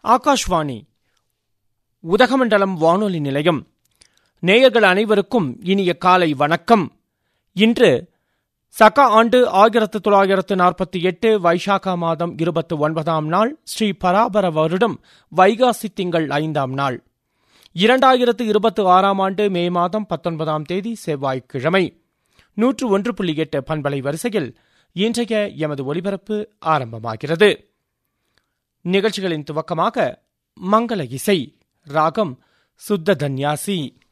ஆகாஷ்வாணி உதகமண்டலம் வானொலி நிலையம் நேயர்கள் அனைவருக்கும் இனிய காலை வணக்கம் இன்று சக ஆண்டு ஆயிரத்து தொள்ளாயிரத்து நாற்பத்தி எட்டு வைசாக மாதம் இருபத்தி ஒன்பதாம் நாள் ஸ்ரீ பராபர வருடம் வைகாசி திங்கள் ஐந்தாம் நாள் இரண்டாயிரத்து இருபத்தி ஆறாம் ஆண்டு மே மாதம் பத்தொன்பதாம் தேதி செவ்வாய்க்கிழமை நூற்று ஒன்று புள்ளி எட்டு பண்பலை வரிசையில் இன்றைய எமது ஒலிபரப்பு ஆரம்பமாகிறது நிகழ்ச்சிகளின் துவக்கமாக மங்கள இசை ராகம் சுத்த தன்யாசி